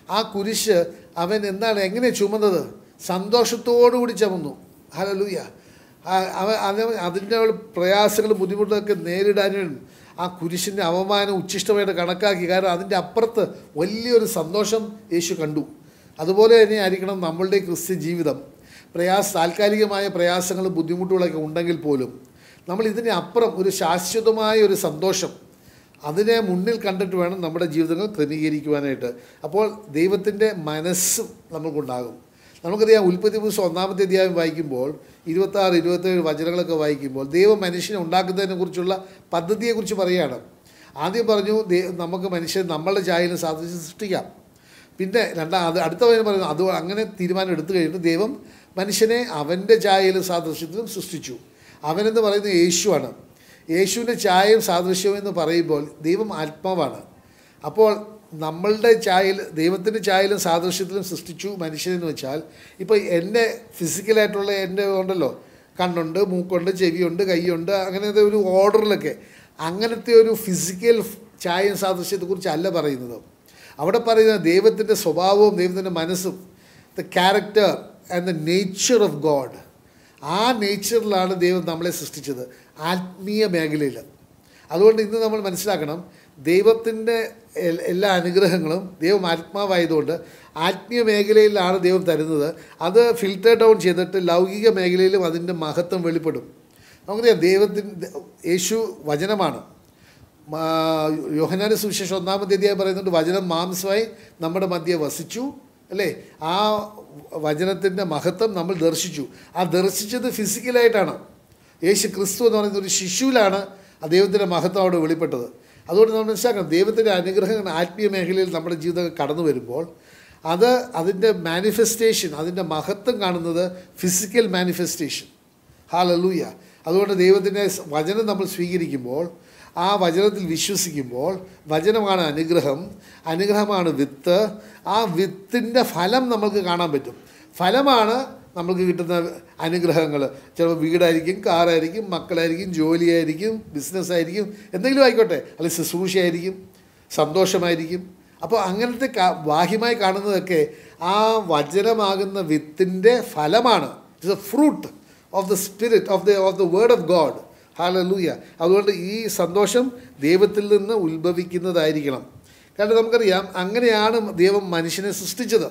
[SPEAKER 1] ആ കുരിശ് അവൻ എന്താണ് എങ്ങനെ ചുമന്നത് സന്തോഷത്തോടു കൂടി ചുമന്നു ഹലലൂയ അവൻ അത് അതിൻ്റെ പ്രയാസങ്ങളും ബുദ്ധിമുട്ടൊക്കെ നേരിടാനും ആ കുരിശിൻ്റെ അവമാനം ഉച്ഛിഷ്ടമായിട്ട് കണക്കാക്കി കാരണം അതിൻ്റെ അപ്പുറത്ത് വലിയൊരു സന്തോഷം യേശു കണ്ടു അതുപോലെ തന്നെ ആയിരിക്കണം നമ്മളുടെ ക്രിസ്ത്യൻ ജീവിതം പ്രയാസ താൽക്കാലികമായ പ്രയാസങ്ങളും ബുദ്ധിമുട്ടുകളൊക്കെ ഉണ്ടെങ്കിൽ പോലും നമ്മൾ ഇതിന് അപ്പുറം ഒരു ശാശ്വതമായ ഒരു സന്തോഷം അതിനെ മുന്നിൽ കണ്ടിട്ട് വേണം നമ്മുടെ ജീവിതങ്ങൾ ക്രമീകരിക്കുവാനായിട്ട് അപ്പോൾ ദൈവത്തിൻ്റെ മനസ്സും നമുക്കുണ്ടാകും നമുക്കറിയാം ഉൽപ്പത്തി പുസ്തകം ഒന്നാമത്തെ അധ്യായം വായിക്കുമ്പോൾ ഇരുപത്താറ് ഇരുപത്തേഴ് വചനങ്ങളൊക്കെ വായിക്കുമ്പോൾ ദൈവം മനുഷ്യനെ ഉണ്ടാക്കുന്നതിനെ കുറിച്ചുള്ള പദ്ധതിയെക്കുറിച്ച് പറയുകയാണ് ആദ്യം പറഞ്ഞു ദേ നമുക്ക് മനുഷ്യൻ നമ്മളുടെ ചായലും സാധിച്ച് സൃഷ്ടിക്കാം പിന്നെ രണ്ടാം അത് അടുത്ത വചനം പറയുന്നു അത് അങ്ങനെ തീരുമാനം എടുത്തു കഴിഞ്ഞിട്ട് ദൈവം മനുഷ്യനെ അവൻ്റെ ചായയിലും സാദൃശ്യത്തിലും സൃഷ്ടിച്ചു അവനെന്ന് പറയുന്നത് യേശുവാണ് യേശുവിൻ്റെ ചായയും സാദൃശ്യവും എന്ന് പറയുമ്പോൾ ദൈവം ആത്മാവാണ് അപ്പോൾ നമ്മളുടെ ചായയിൽ ദൈവത്തിൻ്റെ ചായയിലും സാദൃശ്യത്തിലും സൃഷ്ടിച്ചു മനുഷ്യനെന്ന് വെച്ചാൽ ഇപ്പോൾ എൻ്റെ ഫിസിക്കലായിട്ടുള്ള എൻ്റെ ഉണ്ടല്ലോ കണ്ണുണ്ട് മൂക്കുണ്ട് ചെവിയുണ്ട് കൈയുണ്ട് അങ്ങനത്തെ ഒരു ഓർഡറിലൊക്കെ അങ്ങനത്തെ ഒരു ഫിസിക്കൽ ചായയും സാദൃശ്യത്തെക്കുറിച്ച് അല്ല പറയുന്നത് അവിടെ പറയുന്നത് ദൈവത്തിൻ്റെ സ്വഭാവവും ദൈവത്തിൻ്റെ മനസ്സും the character and the nature of God ആ നേച്ചറിലാണ് ദൈവം നമ്മളെ സൃഷ്ടിച്ചത് ആത്മീയ മേഖലയിൽ അതുകൊണ്ട് ഇന്ന് നമ്മൾ മനസ്സിലാക്കണം ദൈവത്തിൻ്റെ എൽ- എല്ലാ അനുഗ്രഹങ്ങളും ദൈവം ആത്മാവായതുകൊണ്ട് ആത്മീയ മേഖലയിലാണ് ദൈവം തരുന്നത് അത് ഫിൽറ്റർ ഡൗൺ ചെയ്തിട്ട് ലൗകിക മേഖലയിലും അതിൻ്റെ മഹത്വം വെളിപ്പെടും നമുക്കറിയാം ദൈവത്തിൻ്റെ യേശു വചനമാണ് യോഹനാന സുവിശേഷം ഒന്നാമത്തെ അധ്യായം പറയുന്നുണ്ട് വചനം മാംസമായി നമ്മുടെ മധ്യ വസിച്ചു അല്ലേ ആ വചനത്തിൻ്റെ മഹത്വം നമ്മൾ ദർശിച്ചു ആ ദർശിച്ചത് ഫിസിക്കലായിട്ടാണ് യേശു ക്രിസ്തു എന്ന് പറയുന്ന ഒരു ശിശുവിലാണ് ആ ദൈവത്തിൻ്റെ മഹത്വം അവിടെ വെളിപ്പെട്ടത് അതുകൊണ്ട് നമ്മൾ മനസ്സിലാക്കണം ദൈവത്തിൻ്റെ അനുഗ്രഹങ്ങൾ ആത്മീയ മേഖലയിൽ നമ്മുടെ ജീവിതം കടന്നു വരുമ്പോൾ അത് അതിൻ്റെ മാനിഫെസ്റ്റേഷൻ അതിൻ്റെ മഹത്വം കാണുന്നത് ഫിസിക്കൽ മാനിഫെസ്റ്റേഷൻ ഹാലലൂയ അതുകൊണ്ട് ദൈവത്തിൻ്റെ വചനം നമ്മൾ സ്വീകരിക്കുമ്പോൾ ആ വചനത്തിൽ വിശ്വസിക്കുമ്പോൾ വചനമാണ് അനുഗ്രഹം അനുഗ്രഹമാണ് വിത്ത് ആ വിത്തിൻ്റെ ഫലം നമുക്ക് കാണാൻ പറ്റും ഫലമാണ് നമുക്ക് കിട്ടുന്ന അനുഗ്രഹങ്ങൾ ചിലപ്പോൾ വീടായിരിക്കും കാറായിരിക്കും മക്കളായിരിക്കും ജോലിയായിരിക്കും ബിസിനസ്സായിരിക്കും എന്തെങ്കിലും ആയിക്കോട്ടെ അല്ലെങ്കിൽ ശുശ്രൂഷയായിരിക്കും സന്തോഷമായിരിക്കും അപ്പോൾ അങ്ങനത്തെ കാ- ബാഹ്യമായി കാണുന്നതൊക്കെ ആ വചനമാകുന്ന വിത്തിൻ്റെ ഫലമാണ് it's a fruit of the spirit of the of the word of God hallelujah അതുകൊണ്ട് ഈ സന്തോഷം ദൈവത്തിൽ നിന്ന് ഉത്ഭവിക്കുന്നതായിരിക്കണം കാരണം നമുക്കറിയാം അങ്ങനെയാണ് ദൈവം മനുഷ്യനെ സൃഷ്ടിച്ചത്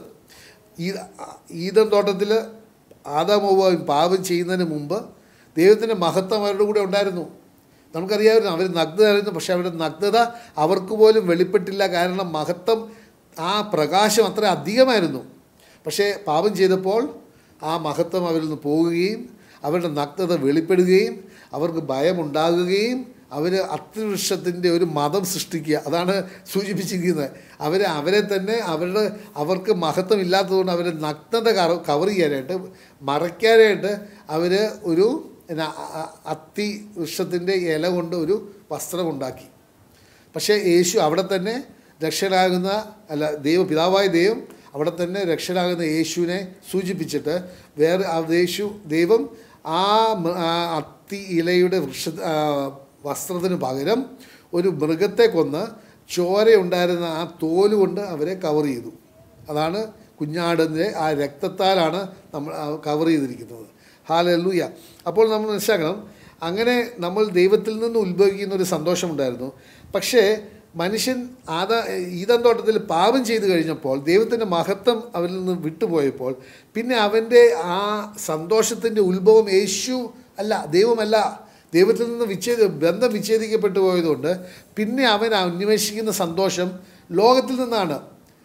[SPEAKER 1] ഈ ഈതൻ തോട്ടത്തിൽ ആദാമോവായും പാപം ചെയ്യുന്നതിന് മുമ്പ് ദൈവത്തിൻ്റെ മഹത്വം അവരുടെ കൂടെ ഉണ്ടായിരുന്നു നമുക്കറിയാമായിരുന്നു അവർ നഗ്നരായിരുന്നു പക്ഷേ അവരുടെ നഗ്നത അവർക്ക് പോലും വെളിപ്പെട്ടില്ല കാരണം മഹത്വം ആ പ്രകാശം അത്ര അധികമായിരുന്നു പക്ഷേ പാപം ചെയ്തപ്പോൾ ആ മഹത്വം അവരിൽ നിന്ന് പോവുകയും അവരുടെ നഗ്നത വെളിപ്പെടുകയും അവർക്ക് ഭയമുണ്ടാകുകയും അവർ അത്യവൃക്ഷത്തിൻ്റെ ഒരു മതം സൃഷ്ടിക്കുക അതാണ് സൂചിപ്പിച്ചിരിക്കുന്നത് അവർ അവരെ തന്നെ അവരുടെ അവർക്ക് മഹത്വം ഇല്ലാത്തതുകൊണ്ട് അവരെ നഗ്നത കവ കവർ ചെയ്യാനായിട്ട് മറയ്ക്കാനായിട്ട് അവർ ഒരു എന്നാ, അ- അ- അത്തി വൃക്ഷത്തിൻ്റെ ഇല കൊണ്ട് ഒരു വസ്ത്രമുണ്ടാക്കി പക്ഷേ യേശു അവിടെ തന്നെ രക്ഷനാകുന്ന അല്ല ദൈവ പിതാവായ ദൈവം അവിടെ തന്നെ രക്ഷനാകുന്ന യേശുവിനെ സൂചിപ്പിച്ചിട്ട് വേറെ ആ യേശു ദൈവം ആ മ- ആ അത്തി ഇലയുടെ വൃക്ഷ ആ വസ്ത്രത്തിന് പകരം ഒരു മൃഗത്തെ കൊന്ന് ചോരയുണ്ടായിരുന്ന ആ തോല് കൊണ്ട് അവരെ കവർ ചെയ്തു അതാണ് കുഞ്ഞാടിൻ്റെ ആ രക്തത്താലാണ് നമ്മൾ കവർ ചെയ്തിരിക്കുന്നത് ഹാലല്ലൂയ അപ്പോൾ നമ്മൾ മനസ്സിലാക്കണം അങ്ങനെ നമ്മൾ ദൈവത്തിൽ നിന്ന് ഉത്ഭവിക്കുന്ന ഒരു സന്തോഷമുണ്ടായിരുന്നു പക്ഷേ മനുഷ്യൻ ആദാ ഈതൻ തോട്ടത്തിൽ പാപം ചെയ്തു കഴിഞ്ഞപ്പോൾ ദൈവത്തിൻ്റെ മഹത്വം അവരിൽ നിന്ന് വിട്ടുപോയപ്പോൾ പിന്നെ അവൻ്റെ ആ സന്തോഷത്തിൻ്റെ ഉത്ഭവം യേശു അല്ല ദൈവമല്ല ദൈവത്തിൽ നിന്ന് വിച്ഛേദ ബന്ധം വിച്ഛേദിക്കപ്പെട്ടു പോയതുകൊണ്ട് പിന്നെ അവൻ അന്വേഷിക്കുന്ന സന്തോഷം ലോകത്തിൽ നിന്നാണ്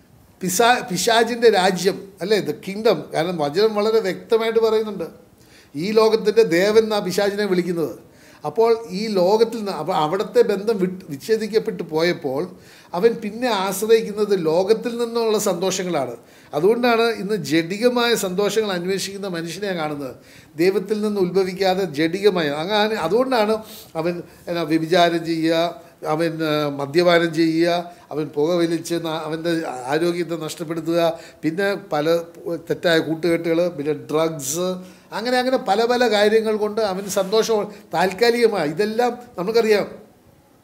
[SPEAKER 1] പിസാ പിശാജിൻ്റെ രാജ്യം അല്ലേ ദ കിങ്ഡം കാരണം വചനം വളരെ വ്യക്തമായിട്ട് പറയുന്നുണ്ട് ഈ ലോകത്തിൻ്റെ ദേവൻ എന്നാ പിശാജിനെ വിളിക്കുന്നത് അപ്പോൾ ഈ ലോകത്തിൽ നിന്ന് അപ്പോൾ അവിടുത്തെ ബന്ധം വിട്ട് വിച്ഛേദിക്കപ്പെട്ടു പോയപ്പോൾ അവൻ പിന്നെ ആശ്രയിക്കുന്നത് ലോകത്തിൽ നിന്നുള്ള സന്തോഷങ്ങളാണ് അതുകൊണ്ടാണ് ഇന്ന് ജഡികമായ സന്തോഷങ്ങൾ അന്വേഷിക്കുന്ന മനുഷ്യനെ കാണുന്നത് ദൈവത്തിൽ നിന്ന് ഉത്ഭവിക്കാതെ ജഡികമായ അങ്ങനെ അതുകൊണ്ടാണ് അവൻ എന്നാ വ്യഭിചാരം ചെയ്യുക അവൻ ആ, മദ്യപാനം ചെയ്യുക അവൻ പുക വലിച്ച് ന- അവൻ്റെ ആരോഗ്യത്തെ നഷ്ടപ്പെടുത്തുക പിന്നെ പല തെറ്റായ കൂട്ടുകെട്ടുകൾ പിന്നെ ഡ്രഗ്സ് അങ്ങനെ അങ്ങനെ പല പല കാര്യങ്ങൾ കൊണ്ട് അവന് സന്തോഷം താൽക്കാലികമായി ഇതെല്ലാം നമുക്കറിയാം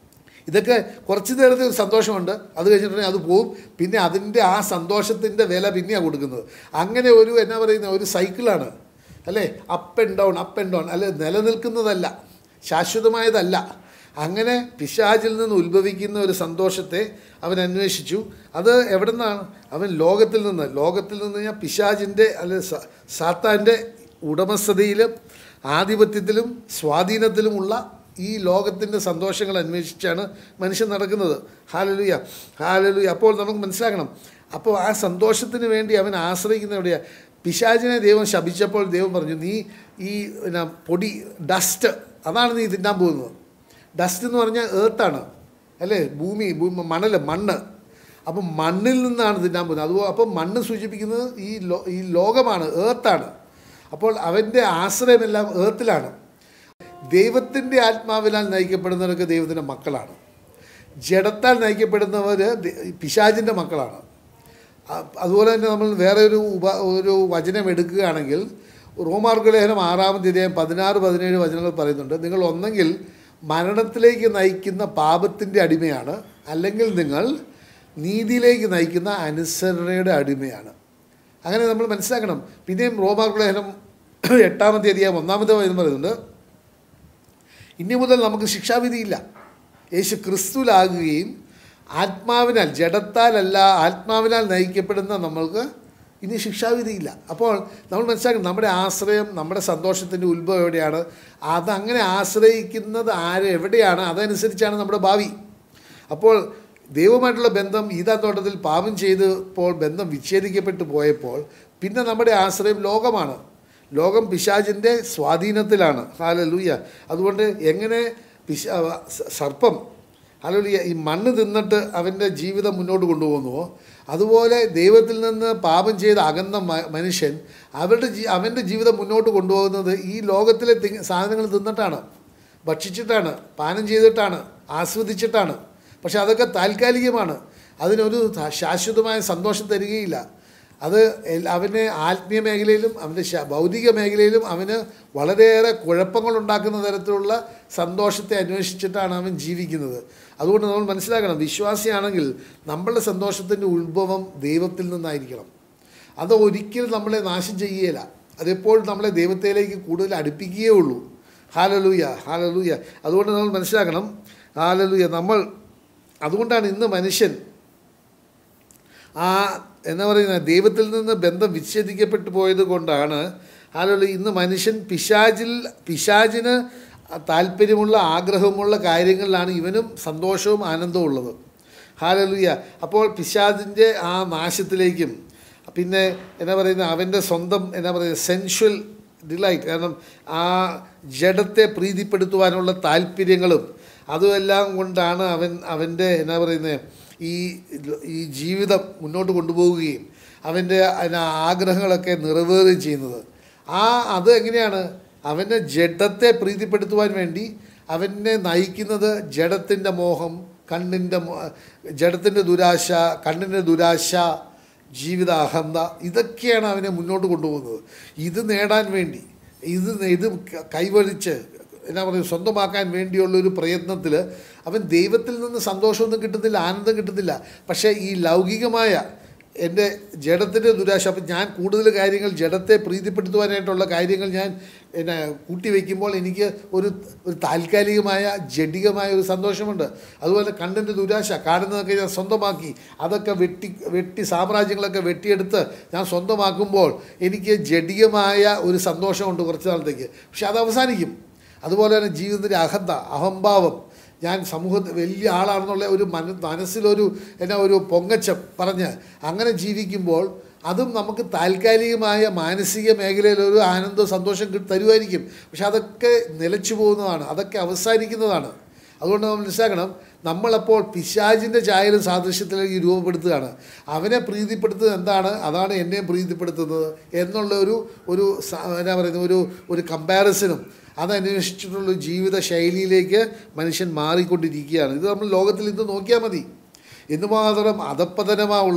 [SPEAKER 1] ഇതൊക്കെ കുറച്ച് നേരത്തെ ഒരു സന്തോഷമുണ്ട് അത് കഴിഞ്ഞിട്ടുണ്ടെങ്കിൽ അത് പോവും പിന്നെ അതിൻ്റെ ആ സന്തോഷത്തിൻ്റെ വില പിന്നെയാണ് കൊടുക്കുന്നത് അങ്ങനെ ഒരു എന്നാ പറയുന്ന ഒരു സൈക്കിളാണ് അല്ലേ up and down up and down അല്ലെ നിലനിൽക്കുന്നതല്ല ശാശ്വതമായതല്ല അങ്ങനെ പിശാചിൽ നിന്ന് ഉത്ഭവിക്കുന്ന ഒരു സന്തോഷത്തെ അവൻ അന്വേഷിച്ചു അത് എവിടെ നിന്നാണ് അവൻ ലോകത്തിൽ നിന്ന് ലോകത്തിൽ നിന്ന് ഞാൻ പിശാചിൻ്റെ അല്ലെ സ- സാത്താൻ്റെ ഉടമസ്ഥതയിലും ആധിപത്യത്തിലും സ്വാധീനത്തിലുമുള്ള ഈ ലോകത്തിൻ്റെ സന്തോഷങ്ങൾ അന്വേഷിച്ചാണ് മനുഷ്യൻ നടക്കുന്നത് ഹാലലുയ ഹാലലുയ അപ്പോൾ നമുക്ക് മനസ്സിലാക്കണം അപ്പോൾ ആ സന്തോഷത്തിന് വേണ്ടി അവൻ ആശ്രയിക്കുന്ന എവിടെയാണ് പിശാചിനെ ദൈവം ശപിച്ചപ്പോൾ ദൈവം പറഞ്ഞു നീ ഈ പിന്നെ പൊടി ഡസ്റ്റ് അതാണ് നീ തിന്നാൻ പോകുന്നത് ഡസ്റ്റ് എന്ന് പറഞ്ഞാൽ ഏർത്താണ് അല്ലേ ഭൂമി ഭൂമി മണൽ മണ്ണ് അപ്പം മണ്ണിൽ നിന്നാണ് തിന്നാൻ പോകുന്നത് അതുപോലെ അപ്പം മണ്ണ് സൂചിപ്പിക്കുന്നത് ഈ ലോ ഈ ലോകമാണ് ഏർത്താണ് അപ്പോൾ അവൻ്റെ ആശ്രയമെല്ലാം ഏർത്തിലാണ് ദൈവത്തിൻ്റെ ആത്മാവിനാൽ നയിക്കപ്പെടുന്നവരൊക്കെ ദൈവത്തിൻ്റെ മക്കളാണ് ജഡത്താൽ നയിക്കപ്പെടുന്നവർ പിശാചിൻ്റെ മക്കളാണ് അ- അതുപോലെ തന്നെ നമ്മൾ വേറെ ഒരു ഉപ ഒരു വചനം എടുക്കുകയാണെങ്കിൽ റോമാർക്ക് ലേഖനം ആറാമത്തെ അധ്യായം പതിനാറ് പതിനേഴ് വചനങ്ങൾ പറയുന്നുണ്ട് നിങ്ങൾ ഒന്നെങ്കിൽ മരണത്തിലേക്ക് നയിക്കുന്ന പാപത്തിൻ്റെ അടിമയാണ് അല്ലെങ്കിൽ നിങ്ങൾ നീതിയിലേക്ക് നയിക്കുന്ന അനുസരണയുടെ അടിമയാണ് അങ്ങനെ നമ്മൾ മനസ്സിലാക്കണം പിന്നെയും റോമാർക്ക് ലേഖനം എട്ടാമത്തെ അധ്യായം ഒന്നാമത്തെ വചനം പറയുന്നുണ്ട് ഇനി മുതൽ നമുക്ക് ശിക്ഷാവിധിയില്ല യേശു ക്രിസ്തുവിലാകുകയും ആത്മാവിനാൽ ജഡത്താലല്ല ആത്മാവിനാൽ നയിക്കപ്പെടുന്ന നമ്മൾക്ക് ഇനി ശിക്ഷാവിധിയില്ല അപ്പോൾ നമ്മൾ മനസ്സിലാക്കണം നമ്മുടെ ആശ്രയം നമ്മുടെ സന്തോഷത്തിൻ്റെ ഉത്ഭവം എവിടെയാണ് അതങ്ങനെ ആശ്രയിക്കുന്നത് ആര് എവിടെയാണ് അതനുസരിച്ചാണ് നമ്മുടെ ഭാവി അപ്പോൾ ദൈവമായിട്ടുള്ള ബന്ധം ഈതാത്തോട്ടത്തിൽ പാപം ചെയ്തപ്പോൾ ബന്ധം വിച്ഛേദിക്കപ്പെട്ടു പോയപ്പോൾ പിന്നെ നമ്മുടെ ആശ്രയം ലോകമാണ് ലോകം പിശാചിൻ്റെ സ്വാധീനത്തിലാണ് ഹാലലൂയ അതുകൊണ്ട് എങ്ങനെ പിശ സ- സർപ്പം ഹാലലൂയ ഈ മണ്ണ് തിന്നിട്ട് അവൻ്റെ ജീവിതം മുന്നോട്ട് കൊണ്ടുപോകുന്നുവോ അതുപോലെ ദൈവത്തിൽ നിന്ന് പാപം ചെയ്ത അകന്ന മ- മനുഷ്യൻ അവരുടെ ജീ അവൻ്റെ ജീവിതം മുന്നോട്ട് കൊണ്ടുപോകുന്നത് ഈ ലോകത്തിലെ തി സാധനങ്ങൾ തിന്നിട്ടാണ് ഭക്ഷിച്ചിട്ടാണ് പാനം ചെയ്തിട്ടാണ് ആസ്വദിച്ചിട്ടാണ് പക്ഷെ അതൊക്കെ താൽക്കാലികമാണ് അതിനൊരു ത- ശാശ്വതമായ സന്തോഷം തരികയില്ല അത് എൽ- അവന് ആത്മീയ മേഖലയിലും അവൻ്റെ ശ- ഭൗതിക മേഖലയിലും അവന് വളരെയേറെ കുഴപ്പങ്ങളുണ്ടാക്കുന്ന തരത്തിലുള്ള സന്തോഷത്തെ അന്വേഷിച്ചിട്ടാണ് അവൻ ജീവിക്കുന്നത് അതുകൊണ്ട് നമ്മൾ മനസ്സിലാക്കണം വിശ്വാസിയാണെങ്കിൽ നമ്മളുടെ സന്തോഷത്തിൻ്റെ ഉത്ഭവം ദൈവത്തിൽ നിന്നായിരിക്കണം അത് ഒരിക്കലും നമ്മളെ നാശം ചെയ്യുകയില്ല അതെപ്പോഴും നമ്മളെ ദൈവത്തിലേക്ക് കൂടുതൽ അടുപ്പിക്കുകയേ ഉള്ളൂ ഹാലലൂയ ഹാലലൂയ അതുകൊണ്ട് നമ്മൾ മനസ്സിലാക്കണം ഹാലലൂയ നമ്മൾ അതുകൊണ്ടാണ് ഇന്ന് മനുഷ്യൻ ആ എന്താ പറയുന്ന ദൈവത്തിൽ നിന്ന് ബന്ധം വിച്ഛേദിക്കപ്പെട്ടു പോയത് കൊണ്ടാണ് ആളുകൾ ഇന്ന് മനുഷ്യൻ പിശാചിൽ പിശാചിന് താല്പര്യമുള്ള ആഗ്രഹമുള്ള കാര്യങ്ങളിലാണ് ഇവനും സന്തോഷവും ആനന്ദവും ഉള്ളത് ഹാലലുയ അപ്പോൾ പിശാചിൻ്റെ ആ നാശത്തിലേക്കും പിന്നെ എന്നാ പറയുന്ന അവൻ്റെ സ്വന്തം എന്നാ പറയുക സെൻഷ്വൽ ഡിലൈറ്റ് കാരണം ആ ജഡത്തെ പ്രീതിപ്പെടുത്തുവാനുള്ള താല്പര്യങ്ങളും അതുമെല്ലാം കൊണ്ടാണ് അവൻ അവൻ്റെ എന്നാ പറയുന്നത് ഈ ഈ ജീവിതം മുന്നോട്ട് കൊണ്ടുപോവുകയും അവൻ്റെ അതിന് ആഗ്രഹങ്ങളൊക്കെ നിറവേറുകയും ചെയ്യുന്നത് ആ അത് എങ്ങനെയാണ് അവൻ്റെ ജഡത്തെ പ്രീതിപ്പെടുത്തുവാൻ വേണ്ടി അവനെ നയിക്കുന്നത് ജഡത്തിൻ്റെ മോഹം കണ്ണിൻ്റെ ജഡത്തിൻ്റെ ദുരാശ കണ്ണിൻ്റെ ദുരാശ ജീവിത അഹന്ത ഇതൊക്കെയാണ് അവനെ മുന്നോട്ട് കൊണ്ടുപോകുന്നത് ഇത് നേടാൻ വേണ്ടി ഇത് ഇത് കൈവഴിച്ച് എന്നാ പറയുക സ്വന്തമാക്കാൻ വേണ്ടിയുള്ള ഒരു പ്രയത്നത്തിൽ അവൻ ദൈവത്തിൽ നിന്ന് സന്തോഷമൊന്നും കിട്ടുന്നില്ല ആനന്ദം കിട്ടുന്നില്ല പക്ഷേ ഈ ലൗകികമായ എൻ്റെ ജഡത്തിൻ്റെ ദുരാശ അപ്പം ഞാൻ കൂടുതൽ കാര്യങ്ങൾ ജഡത്തെ പ്രീതിപ്പെടുത്തുവാനായിട്ടുള്ള കാര്യങ്ങൾ ഞാൻ എന്നെ കൂട്ടിവെക്കുമ്പോൾ എനിക്ക് ഒരു ഒരു താൽക്കാലികമായ ജഡികമായ ഒരു സന്തോഷമുണ്ട് അതുപോലെ കണ്ണിൻ്റെ ദുരാശ കാണുന്നതൊക്കെ ഞാൻ സ്വന്തമാക്കി അതൊക്കെ വെട്ടി വെട്ടി സാമ്രാജ്യങ്ങളൊക്കെ വെട്ടിയെടുത്ത് ഞാൻ സ്വന്തമാക്കുമ്പോൾ എനിക്ക് ജഡികമായ ഒരു സന്തോഷമുണ്ട് കുറച്ച് നാളത്തേക്ക് പക്ഷെ അത് അവസാനിക്കും അതുപോലെ തന്നെ ജീവിതത്തിൻ്റെ അഹന്ത അഹംഭാവം ഞാൻ സമൂഹത്തിൽ വലിയ ആളാണെന്നുള്ള ഒരു മന മനസ്സിലൊരു എന്നാ ഒരു പൊങ്ങച്ചം പറഞ്ഞ് അങ്ങനെ ജീവിക്കുമ്പോൾ അതും നമുക്ക് താൽക്കാലികമായ മാനസിക മേഖലയിൽ ഒരു ആനന്ദവും സന്തോഷം കിട്ടി തരുമായിരിക്കും പക്ഷെ അതൊക്കെ നിലച്ചു പോകുന്നതാണ് അതൊക്കെ അവസാനിക്കുന്നതാണ് അതുകൊണ്ട് നമ്മൾ മനസ്സിലാക്കണം നമ്മളപ്പോൾ പിശാചിൻ്റെ ചായലും സാദൃശ്യത്തിലേക്ക് രൂപപ്പെടുത്തുകയാണ് അവനെ പ്രീതിപ്പെടുത്തുന്നത് എന്താണ് അതാണ് എന്നെയും പ്രീതിപ്പെടുത്തുന്നത് എന്നുള്ള ഒരു ഒരു സ- എന്നാ പറയുന്നത് ഒരു ഒരു കമ്പാരിസനും അതന്വേഷിച്ചിട്ടുള്ള ഒരു ജീവിത ശൈലിയിലേക്ക് മനുഷ്യൻ മാറിക്കൊണ്ടിരിക്കുകയാണ് ഇത് നമ്മൾ ലോകത്തിൽ ഇന്ന് നോക്കിയാൽ മതി എന്തുമാത്രം അധപ്പതനമാ ഉള്ളത്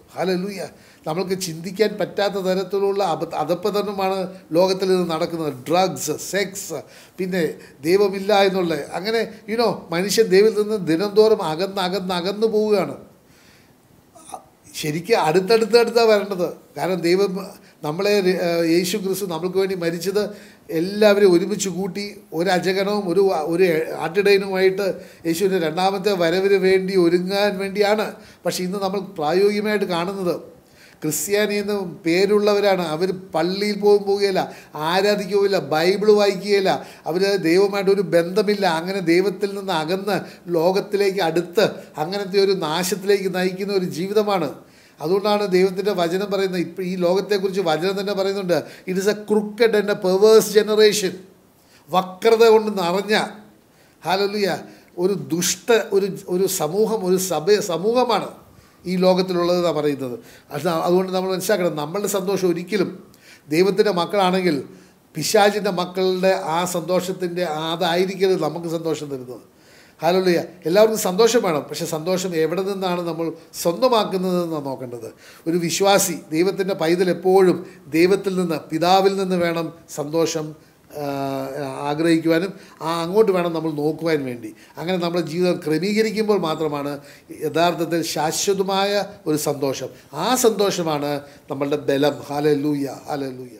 [SPEAKER 1] ഹലലൂയ നമ്മൾക്ക് ചിന്തിക്കാൻ പറ്റാത്ത തരത്തിലുള്ള അപ അധപ്പതനമാണ് ലോകത്തിൽ നിന്ന് നടക്കുന്നത് ഡ്രഗ്സ് സെക്സ് പിന്നെ ദൈവമില്ല എന്നുള്ള അങ്ങനെ യുനോ മനുഷ്യൻ ദൈവത്തിൽ നിന്ന് ദിനംതോറും അകന്ന് അകന്ന് അകന്നു പോവുകയാണ് ശരിക്കും അടുത്തടുത്ത് അടുത്താണ് വരേണ്ടത് കാരണം ദൈവം നമ്മളെ ഏഹ്, യേശു ക്രിസ്തു നമ്മൾക്ക് വേണ്ടി മരിച്ചത് എല്ലാവരും ഒരുമിച്ച് കൂട്ടി ഒരു അജഗണവും ഒരു ഒരു ആട്ടിടയനുമായിട്ട് യേശുവിൻ്റെ രണ്ടാമത്തെ വരവിന് വേണ്ടി ഒരുങ്ങാൻ വേണ്ടിയാണ് പക്ഷേ ഇന്ന് നമ്മൾ പ്രായോഗികമായിട്ട് കാണുന്നത് ക്രിസ്ത്യാനി എന്ന് പേരുള്ളവരാണ് അവർ പള്ളിയിൽ പോകാൻ പോവുകയില്ല ആരാധിക്കുകയില്ല ബൈബിൾ വായിക്കുകയില്ല അവർ ദൈവമായിട്ട് ഒരു ബന്ധമില്ല അങ്ങനെ ദൈവത്തിൽ നിന്ന് അകന്ന് ലോകത്തിലേക്ക് അടുത്ത് അങ്ങനത്തെ ഒരു നാശത്തിലേക്ക് നയിക്കുന്ന ഒരു ജീവിതമാണ് അതുകൊണ്ടാണ് ദൈവത്തിൻ്റെ വചനം പറയുന്നത് ഇപ്പം ഈ ലോകത്തെക്കുറിച്ച് വചനം തന്നെ പറയുന്നുണ്ട് it is a crooked and a perverse generation വക്രത കൊണ്ട് നിറഞ്ഞ ഹാലലുയ ഒരു ദുഷ്ട ഒരു ഒരു സമൂഹം ഒരു സഭ സമൂഹമാണ് ഈ ലോകത്തിലുള്ളതെന്നാണ് പറയുന്നത് അത് അതുകൊണ്ട് നമ്മൾ മനസ്സിലാക്കണം നമ്മളുടെ സന്തോഷം ഒരിക്കലും ദൈവത്തിൻ്റെ മക്കളാണെങ്കിൽ പിശാചിൻ്റെ മക്കളുടെ ആ സന്തോഷത്തിൻ്റെ അതായിരിക്കരുത് നമുക്ക് സന്തോഷം തരുന്നത് ഹാലലുയ എല്ലാവർക്കും സന്തോഷം വേണം പക്ഷെ സന്തോഷം എവിടെ നിന്നാണ് നമ്മൾ സ്വന്തമാക്കുന്നതെന്നാണ് നോക്കേണ്ടത് ഒരു വിശ്വാസി ദൈവത്തിൻ്റെ പൈതൽ എപ്പോഴും ദൈവത്തിൽ നിന്ന് പിതാവിൽ നിന്ന് വേണം സന്തോഷം ആ, ആഗ്രഹിക്കുവാനും ആ അങ്ങോട്ട് വേണം നമ്മൾ നോക്കുവാൻ വേണ്ടി അങ്ങനെ നമ്മുടെ ജീവിതം ക്രമീകരിക്കുമ്പോൾ മാത്രമാണ് യഥാർത്ഥത്തിൽ ശാശ്വതമായ ഒരു സന്തോഷം ആ സന്തോഷമാണ് നമ്മളുടെ ബലം ഹാലലൂയ ഹാലലൂയ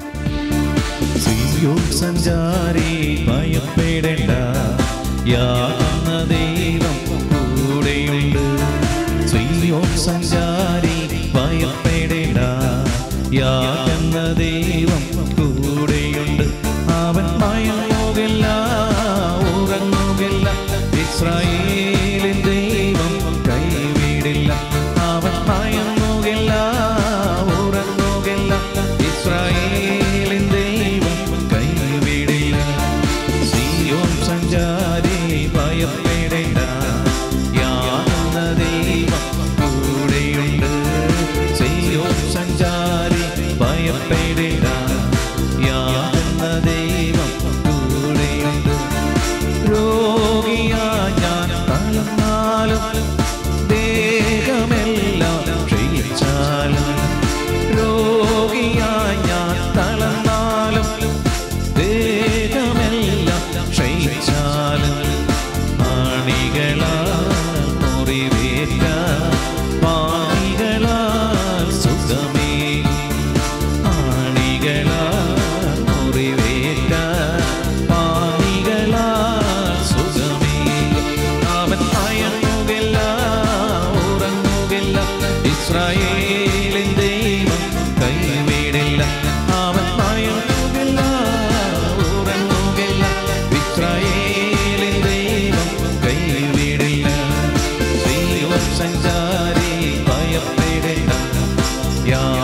[SPEAKER 2] സിയോൻ സഞ്ചാരി ഭയപ്പെടേണ്ട യാന്ന ദൈവം കൂടെയുണ്ട് സിയോൻ സഞ്ചാരി ഭയപ്പെടേണ്ട യാന്ന ദൈവം കൂടെയുണ്ട് അവൻ മയങ്ങുകില്ല ഉറങ്ങുകില്ല ഇസ്രായേലിൻ ദൈവം കൈവിടില്ല അവൻ മയങ്ങുകില്ല ഉറങ്ങുകില്ല ഇസ്രായേലിൻ ദൈവം കൈവിടില്ല സിയോൻ സഞ്ചാരി ഭയപ്പെടേണ്ട യാതൊന്ന ദൈവം കൂടെയുണ്ട് സിയോൻ സഞ്ചാരി ഭയപ്പെടേണ്ട യാതൊന്ന ദൈവം കൂടെയുണ്ട് രോഗിയാ ഞാൻ തളർന്നാലും ദേഹമെല്ലാം ക്ഷയിച്ചാലും രോഗിയാ ഞാൻ തളർന്നാലും ദേഹമെല്ലാം ക്ഷയിച്ചാലും ആണികളാൽ മുറിവേറ്റ പാണികളാൽ സുഖമേ ആണികളാൽ മുറിവേറ്റ പാണികളാൽ സുഖമേ അവൻ അയങ്ങുകില്ല ഉറങ്ങുകില്ല ഇസ്രായേലിൻ ദൈവം കൈവിടില്ല അവൻ അയങ്ങുകില്ല ഉറങ്ങുകില്ല ഇസ്രായേലിൻ ദൈവം കൈവിടില്ല ശ്രീവൻ സഞ്ചാരി ഭയപ്പെടേണ്ട യാ